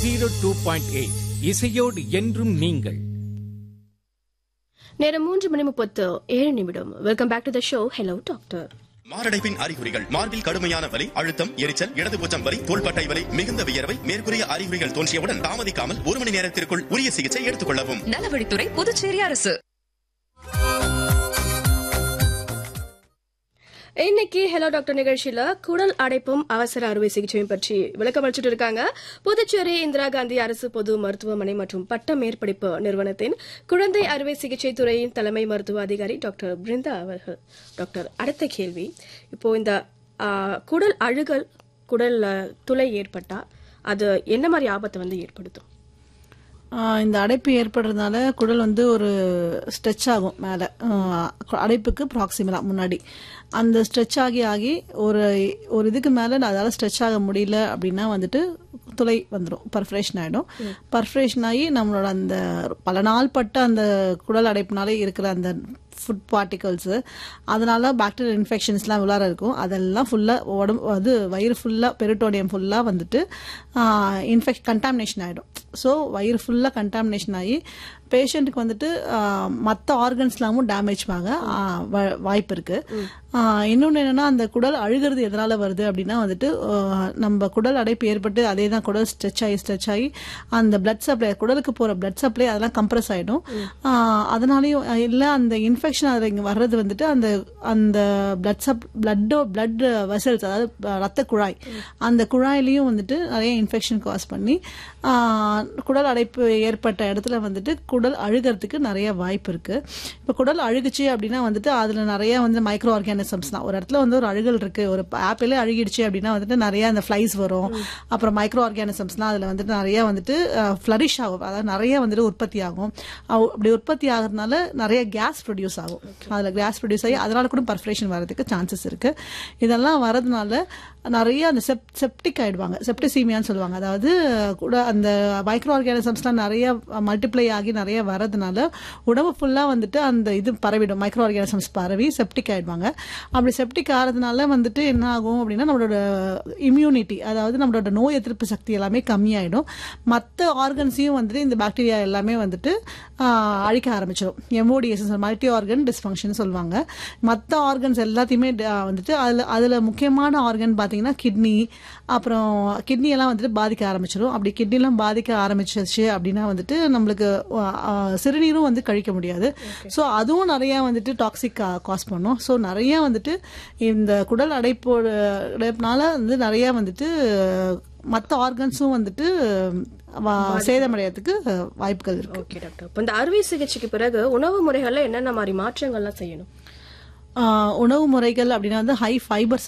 zero two point eight இசையோடு என்றும் நீங்கள் நேரம் மூன்று மணி முப்பத்து ஏழு நிமிடம் welcome back to the show hello doctor மாரடைப்பின் அறிகுறிகள் மார்பில் கடுமையான வலி அழுத்தம் எரிச்சல் இடதுபூச்சம் வலி தோள்பட்டை வலி மிகுந்த வியர்வை மேற்கூறிய அறிகுறிகள் தோன்றியவுடன் தாமதிக்காமல் ஒரு மணி நேரத்திற்குள் உரிய சிகிச்சை எடுத்துக் கொள்ளவும் நலவழித்துறை புதுச்சேரி அரசு இன்னைக்கு ஹலோ டாக்டர் நிகழ்ச்சியில குடல் அடைப்பும் அவசர அறுவை சிகிச்சையும் பற்றி விளக்கம் அளிச்சுட்டு இருக்காங்க புதுச்சேரி இந்திரா காந்தி அரசு பொது மருத்துவமனை மற்றும் பட்ட மேற்படிப்பு நிறுவனத்தின் குழந்தை அறுவை சிகிச்சை துறையின் தலைமை மருத்துவ அதிகாரி டாக்டர் பிருந்தா அவர்கள் டாக்டர் அடுத்த கேள்வி இப்போ இந்த ஆ, குடல் அழுகல் குடல்ல துளை ஏற்பட்டா அது என்ன மாதிரி ஆபத்தை வந்து ஏற்படுத்தும் ஆஹ் இந்த அடைப்பு ஏற்படுறதுனால குடல் வந்து ஒரு ஸ்ட்ரெச் ஆகும் மேலே அடைப்புக்கு ப்ராக்சிமலா முன்னாடி அந்த ஸ்ட்ரெச் ஆகி ஆகி ஒரு ஒரு இதுக்கு மேலே அதால் ஸ்ட்ரெச் ஆக முடியல அப்படின்னா வந்துட்டு துளை வந்துடும் பர்ஃபரேஷன் ஆகிடும் பர்ஃபரேஷன் ஆகி நம்மளோட அந்த பல நாள் பட்ட அந்த குடல் அடைப்புனாலே இருக்கிற அந்த ஃபுட் பார்ட்டிகல்ஸு அதனால பாக்டீரியல் இன்ஃபெக்ஷன்ஸ்லாம் உள்ளார இருக்கும் அதெல்லாம் ஃபுல்லாக உடம்பு அது வயிறு ஃபுல்லாக பெரிட்டோனியம் ஃபுல்லாக வந்துட்டு இன்ஃபெக்ட் கண்டாமினேஷன் ஆகிடும் ஸோ வயிறு ஃபுல்லாக கண்டாமினேஷன் ஆகி பேஷண்ட்டுக்கு வந்துட்டு மற்ற ஆர்கன்ஸ்லாமும் டேமேஜ் ஆக ஆ, வ- வாய்ப்பு இருக்கு இன்னொன்று என்னன்னா அந்த குடல் அழுகிறது எதனால வருது அப்படின்னா வந்துட்டு ஆ, நம்ம குடல் அடைப்பு ஏற்பட்டு அதே தான் குடல் ஸ்ட்ரெச் ஆகி ஸ்ட்ரெச் ஆகி அந்த பிளட் சப்ளை குடலுக்கு போகிற பிளட் சப்ளை அதெல்லாம் கம்ப்ரஸ் ஆகிடும் அதனாலையும் இல்லை அந்த இன்ஃபெக்ஷன் அதில் இங்கே வர்றது வந்துட்டு அந்த அந்த பிளட் சப் பிளட்டோ பிளட் வெசல்ஸ் அதாவது அஹ், ரத்த குழாய் அந்த குழாயிலையும் வந்துட்டு நிறைய இன்ஃபெக்ஷன் காஸ் பண்ணி ஆஹ், குடல் அடைப்பு ஏற்பட்ட இடத்துல வந்துட்டு குடல் அழுகிறதுக்கு நிறைய வாய்ப்பு இருக்கு இப்போ குடல் அழுகுச்சு அப்படின்னா வந்துட்டு அதில் நிறைய வந்து மைக்ரோ ஆர்கானிசம்ஸ் தான் ஒரு இடத்துல வந்து ஒரு அழுகல் இருக்கு ஒரு ஆப்பிளே அழுகிடுச்சு அப்படின்னா வந்துட்டு நிறைய அந்த ஃப்ளைஸ் வரும் அப்புறம் மைக்ரோ ஆர்கானிசம்ஸ்லாம் அதில் வந்துட்டு நிறைய வந்துட்டு ஃப்ளரிஷ் ஆகும் அதாவது நிறைய வந்துட்டு உற்பத்தி ஆகும் அவு- அப்படி உற்பத்தி ஆகிறதுனால நிறைய கேஸ் ப்ரொடியூஸ் ஆகும் அதில் கேஸ் ப்ரொடியூஸ் ஆகி அதனால கூட பர்ஃபரேஷன் வரதுக்கு சான்சஸ் இருக்கு இதெல்லாம் வரதுனால நிறைய அந்த செப் செப்டிக் ஆயிடுவாங்க செப்டிசீமியான்னு சொல்லுவாங்க அதாவது கூட அந்த மைக்ரோ ஆர்கானிசம்ஸ்லாம் நிறைய மல்டிப்ளை ஆகி நிறைய வரதுனால உடம்பு ஃபுல்லாக வந்துட்டு அந்த இது பரவிடும் மைக்ரோ ஆர்கானிசம்ஸ் பரவி செப்டிக் ஆயிடுவாங்க அப்படி செப்டிக் ஆகிறதுனால வந்துட்டு என்ன ஆகும் அப்படின்னா நம்மளோட இம்யூனிட்டி அதாவது நம்மளோட நோய் எதிர்ப்பு சக்தி எல்லாமே கம்மியாயிடும் மற்ற ஆர்கன்ஸையும் வந்துட்டு இந்த பாக்டீரியா எல்லாமே வந்துட்டு ஆஹ், அழிக்க ஆரம்பிச்சிடும் எம்ஓடிஎஸ் மல்டி ஆர்கன் டிஸ்ஃபங்க்ஷன் சொல்லுவாங்க மற்ற ஆர்கன்ஸ் எல்லாத்தையுமே ட- வந்துட்டு அதில் அதில் முக்கியமான ஆர்கன் பார்த்தீங்கன்னா கிட்னி அப்புறம் கிட்னி எல்லாம் வந்துட்டு பாதிக்க ஆரம்பிச்சிடும் அப்படி கிட்னிலாம் பாதிக்க ஆரம்பிச்சிருச்சு அப்படின்னா வந்துட்டு நம்மளுக்கு ஆஹ், ஆஹ், சிறுநீரும் வந்து கழிக்க முடியாது ஸோ அதுவும் நிறைய வந்துட்டு டாக்ஸிக் காஸ் பண்ணும் ஸோ நிறைய வந்துட்டு இந்த குடல் அடைப்போட அடைப்புனால வந்து நிறைய வந்துட்டு மற்ற ஆர்கன்ஸும் வந்துட்டு வா- சேதமடையறதுக்கு அஹ், வாய்ப்புகள் இருக்கு ஓகே டாக்டர் இப்போ இந்த அறுவை சிகிச்சைக்கு பிறகு உணவு முறைகள்ல என்னென்ன மாதிரி மாற்றங்கள்லாம் செய்யணும் ஆஹ், உணவு முறைகள் அப்படின்னா வந்து ஹை ஃபைபர்